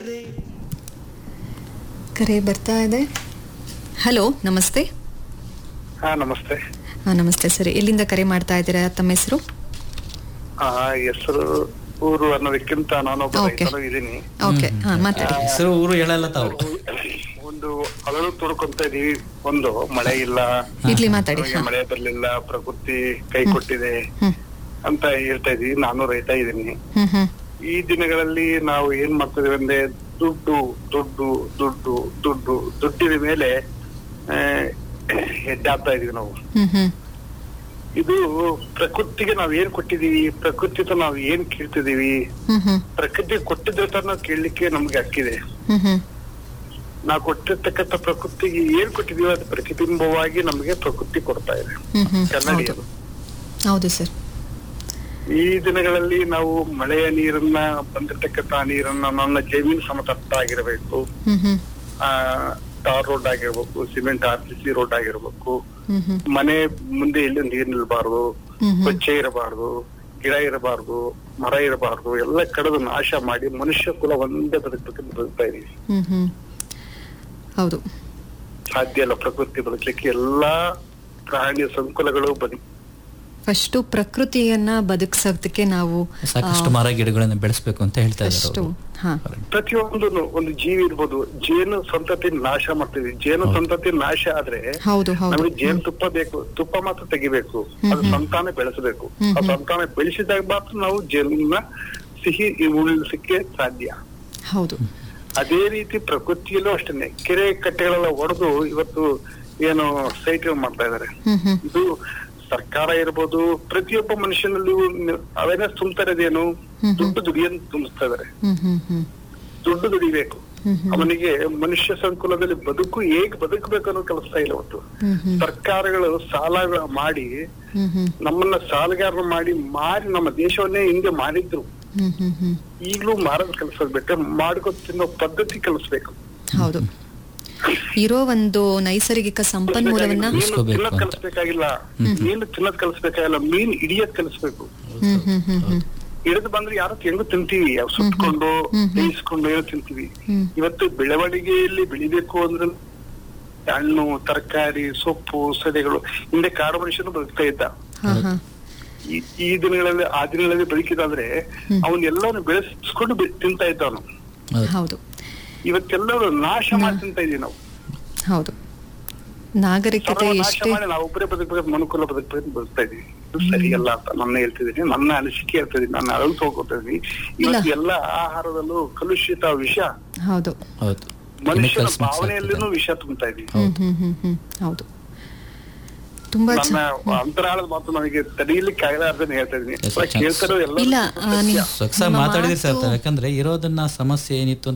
ಕರೆ ಬರ್ತಾ ಇದೆ ಹಲೋ ನಮಸ್ತೆ ಹಾ ನಮಸ್ತೆ ಹಾಂ ನಮಸ್ತೆ ಸರ್ ಎಲ್ಲಿಂದ ಕರೆ ಮಾಡ್ತಾ ಇದ್ದೀರಾ ತಮ್ಮ ಹೆಸರು ಆ ಹೆಸರು ಊರು ಅನ್ನೋದಕ್ಕಿಂತ ನಾನೊಬ್ಬ Okay. ರೈತನು ಇದೀನಿ ಓಕೆ ಹಾಂ ಮಾತಾಡಿ ಹೆಸರು ಊರು ಹೇಳಲ್ಲ ತಾವು ಒಂದು ಅಳಲು ತುಡ್ಕೊಂತ ಇದೀವಿ ಒಂದು ಮಳೆ ಇಲ್ಲ ಇರ್ಲಿ ಮಾತಾಡಿ ನಮಗೆ ಹಾಂ ಮಳೆ ಬರ್ಲಿಲ್ಲ ಪ್ರಕೃತಿ ಕೈ ಕೊಟ್ಟಿದೆ ಹ್ಮ್ ಅಂತ ಹೇಳ್ತಾ ಇದೀವಿ ನಾನು ರೈತ ಇದೀನಿ ಹ್ಮ್ ಹ್ಮ್ ಈ ದಿನಗಳಲ್ಲಿ ನಾವು ಏನ್ ಮಾಡ್ತಿದೀವಿ ಅಂದ್ರೆ ದುಡ್ಡು ದುಡ್ಡು ದುಡ್ಡು ದುಡ್ಡು ದುಡ್ಡಿನ ಮೇಲೆ ಆ, ಹೆಜ್ಜಾಡ್ತಾ ಇದೀವಿ ನಾವು ಹ್ಮ್ ಹ್ಮ್ ಇದು ಪ್ರಕೃತಿಗೆ ನಾವ್ ಏನ್ ಕೊಟ್ಟಿದೀವಿ ಪ್ರಕೃತಿ ನಾವು ಏನ್ ಕೇಳ್ತಿದೀವಿ ಹ್ಮ್ ಹ್ಮ್ ಪ್ರಕೃತಿ ಕೊಟ್ಟಿದ್ರೆ ತಾನು ಕೇಳಲಿಕ್ಕೆ ನಮ್ಗೆ ಹಕ್ಕಿದೆ ಹ್ಮ್ ಹ್ಮ್ ನಾವು ಕೊಟ್ಟಿರ್ತಕ್ಕಂಥ ಪ್ರಕೃತಿಗೆ ಏನ್ ಕೊಟ್ಟಿದೀವಿ ಅದು ಪ್ರತಿಬಿಂಬವಾಗಿ ನಮಗೆ ಪ್ರಕೃತಿ ಕೊಡ್ತಾ ಇದೆ ಹ್ಮ್ ಹ್ಮ್ ಕನ್ನಡಿ ಹೌದು ಅದು ಹೌದು ಸರ್ ಈ ದಿನಗಳಲ್ಲಿ ನಾವು ಮಳೆಯ ನೀರನ್ನ ಬಂದಿರ್ತಕ್ಕಂಥ ನೀರನ್ನ ನನ್ನ ಜಮೀನು ಸಮತಟ್ಟ ಆಗಿರಬೇಕು ಹ್ಮ್ ಹ್ಮ್ ಆ ಟಾರ್ ರೋಡ್ ಆಗಿರ್ಬೇಕು cement R C C road ಆಗಿರ್ಬೇಕು ಹ್ಮ್ ಹ್ಮ್ ಮನೆ ಮುಂದೆ ಎಲ್ಲಿ ನೀರ್ ನಿಲ್ಬಾರ್ದು ಹ್ಮ್ ಹ್ಮ್ ಕೊಚ್ಚೆ ಇರಬಾರ್ದು ಗಿಡ ಇರಬಾರ್ದು ಮರ ಇರಬಾರ್ದು ಎಲ್ಲ ಕಡಿದು ನಾಶ ಮಾಡಿ ಮನುಷ್ಯ ಕುಲ ಒಂದೇ ಬದುಕಬೇಕಂತ ಬದುಕ್ತಾ ಇದೀವಿ ಹ್ಮ್ ಹ್ಮ್ ಹೌದು ಸಾಧ್ಯ ಇಲ್ಲ ಪ್ರಕೃತಿ ಬದುಕಲಿಕ್ಕೆ ಎಲ್ಲಾ ಪ್ರಾಣಿ ಸಂಕುಲಗಳು ಬದುಕಿ ಫಸ್ಟು ಪ್ರಕೃತಿಯನ್ನ ಬದುಕ್ಸೋದಕ್ಕೆ ನಾವು ಸಾಕಷ್ಟು ಮರ ಗಿಡಗಳನ್ನ ಬೆಳೆಸ್ಬೇಕು ಅಂತ ಹೇಳ್ತಾ ಫಸ್ಟು ಇದ್ದಾರೆ ಹಾ ಪ್ರತಿಯೊಂದು ಒಂದು ಜೀವಿ ಇರ್ಬೋದು ಜೇನು ಸಂತತಿ ನಾಶ ಮಾಡ್ತೀವಿ ಜೇನು ಸಂತತಿ ನಾಶ ಆದ್ರೆ ಹೌದು ಹೌದು ನಮಗೆ ಜೇನು ತುಪ್ಪ ಬೇಕು ತುಪ್ಪ ಮಾತ್ರ ತೆಗಿಬೇಕು ಅದು ಸಂತಾನ ಬೆಳೆಸಬೇಕು ಹ್ಮ್ ಆ ಸಂತಾನ ಬೆಳೆಸಿದಾಗ ಮಾತ್ರ ನಾವು ಜೇನನ್ನ ಸಿಹಿ ಉಳಿಸಲಿಕ್ಕೆ ಸಾಧ್ಯ ಹೌದು ಅದೇ ರೀತಿ ಪ್ರಕೃತಿಯಲ್ಲೂ ಅಷ್ಟೇನೆ ಕೆರೆ ಕಟ್ಟೆಗಳೆಲ್ಲ ಒಡೆದು ಇವತ್ತು ಏನು ಸೈಟ್ ಮಾಡ್ತಾ ಇದಾರೆ ಹ್ಮ್ ಹ್ಮ್ ಇದು ಸರ್ಕಾರ ಇರ್ಬೋದು ಪ್ರತಿಯೊಬ್ಬ ಮನುಷ್ಯನಲ್ಲಿ ಅವೇರ್ನೆಸ್ ತುಂಬ್ತಾ ಇರೋದೇನು ಹ್ಮ್. ದುಡ್ಡು ದುಡಿಯನ್ನು ತುಂಬಿಸ್ತಾ ಇದಾರೆ ಹ್ಮ್ ಹ್ಮ್ ಹ್ಮ್ ದುಡ್ಡು ದುಡಿಬೇಕು ಹ್ಮ್ ಹ್ಮ್ ಅವನಿಗೆ ಮನುಷ್ಯ ಸಂಕುಲದಲ್ಲಿ ಬದುಕು ಹೇಗ್ ಬದುಕಬೇಕು ಅನ್ನೋದು ಕಲಿಸ್ತಾ ಇಲ್ಲ ಒಟ್ಟು ಹ್ಮ್ ಹ್ಮ್ ಸರ್ಕಾರಗಳು ಸಾಲ ಮಾಡಿ ಹ್ಮ್ ಹ್ಮ್ ನಮ್ಮನ್ನ ಸಾಲಗಾರರು ಮಾಡಿ ಮಾರಿ ನಮ್ಮ ದೇಶವನ್ನೇ ಹಿಂದೆ ಮಾರಿದ್ರು ಹ್ಮ್ ಹ್ಮ್ ಹ್ಮ್ ಈಗ್ಲೂ ಮಾರೋದ್ ಕಲಿಸೋದ್ ಬಿಟ್ಟರೆ ಮಾಡ್ಕೊ ತಿನ್ನೋ ಪದ್ಧತಿ ಕಲಿಸ್ಬೇಕು ಹೌದು ಇರೋ ಒಂದು ನೈಸರ್ಗಿಕ ಸಂಪನ್ಮೂಲವನ್ನ ಮೀನು ಉಳಿಸ್ಕೋಬೇಕು ತಿನ್ನೋದ್ ಅಂತ. ಕಲಿಸ್ಬೇಕಾಗಿಲ್ಲ ಮೀನು ತಿನ್ನೋದ್ ಕಲಿಸ್ಬೇಕಾಗಿಲ್ಲ ಮೀನ್ ಹಿಡಿಯೋದ್ ಕಲಿಸ್ಬೇಕು ಹ್ಮ್ ಹ್ಮ್ ಹ್ಮ್ ಹ್ಮ್ ಹಿಡಿದು ಬಂದ್ರೆ ಯಾರು ಹೆಂಗು ತಿಂತೀವಿ ಅವ್ ಸುಟ್ಕೊಂಡು ಹ್ಮ್ ಹ್ಮ್. ಬೇಯಿಸ್ಕೊಂಡು ಏನೋ ತಿಂತೀವಿ ಹ್ಮ್. ಇವತ್ತು ಬೆಳವಣಿಗೆಯಲ್ಲಿ ಬೆಳಿಬೇಕು ಅಂದ್ರೆ ಹಣ್ಣು ತರಕಾರಿ ಸೊಪ್ಪು ಸದೆಗಳು ಹಿಂದೆ ಕಾಡು ಮನುಷ್ಯನು ಬದುಕ್ತಾ ಇದ್ದ ಹಾ ಹಾ ಈ- ಈ ದಿನಗಳಲ್ಲಿ ಆ ದಿನಗಳಲ್ಲಿ ಬದುಕಿದಾದ್ರೆ ಅವನ್ನೆಲ್ಲವನ್ನು ಬೆಳೆಸ್ಕೊಂಡು ಬೆ- ತಿಂತಾ ಇದ್ದ ಅವನು ಹೌದು. ಹೌದು ಇವತ್ತೆಲ್ಲರೂ ನಾಶ ಮಾಡಿ ತಿಂತಾ ಇದೀವಿ ನಾವು ಹೌದು ನಾಗರಿಕತೆ ಸರ್ವ ನಾಶ ಎಷ್ಟೇ ಮಾಡಿ ನಾವು ಒಬ್ಬರೇ ಬದುಕಬೇಕು ಮನುಕುಲ ಬದುಕಬೇಕು ಬದುಕ್ತಾ ಇದೀವಿ ಇದು ಸರಿಯಲ್ಲ ಅಂತ ನನ್ನ ಹೇಳ್ತಿದ್ದೀನಿ ನನ್ನ ಅನಿಸಿಕೆ ಹೇಳ್ತಿದ್ದೀನಿ ನನ್ನ ಅಳಲು ಹೋಗ್ತಾ ಇದೀನಿ ಇವತ್ತು ಎಲ್ಲ ಆಹಾರದಲ್ಲೂ ಕಲುಷಿತ ವಿಷ ಹೌದು ಹೌದು ಮನುಷ್ಯನ Chemicals mix ಭಾವನೆಯಲ್ಲೂ ಆಗ್ತಿದೆ. ವಿಷ ತುಂಬ್ತಾ ಇದೀವಿ ಹ್ಮ್ ಹ್ಮ್ ಹ್ಮ್ ಹ್ಮ್ ಹೌದು ತುಂಬಾ ನನ್ನ ಚ- ಅಂತರಾಳದ ಮಾತು ನನಗೆ ತಡೆಯಲಿಕ್ಕೆ ಆಗಲ್ಲ ಅಂತ ಹೇಳ್ತಾ ಇದೀನಿ Yes, ಕೇಳ್ತಾ ಇರೋ ಎಲ್ಲ ಇಲ್ಲ ಆ, ನೀವು ಸೊಗಸಾಗಿ ನಿಮ್ಮ ಮಾತಾಡಿದ್ರಿ ಸರ್ ಮಾತು- ಯಾಕಂದ್ರೆ ಇರೋದನ್ನ ಸಮಸ್ಯೆ ಏನಿತ್ತು ಅಂತ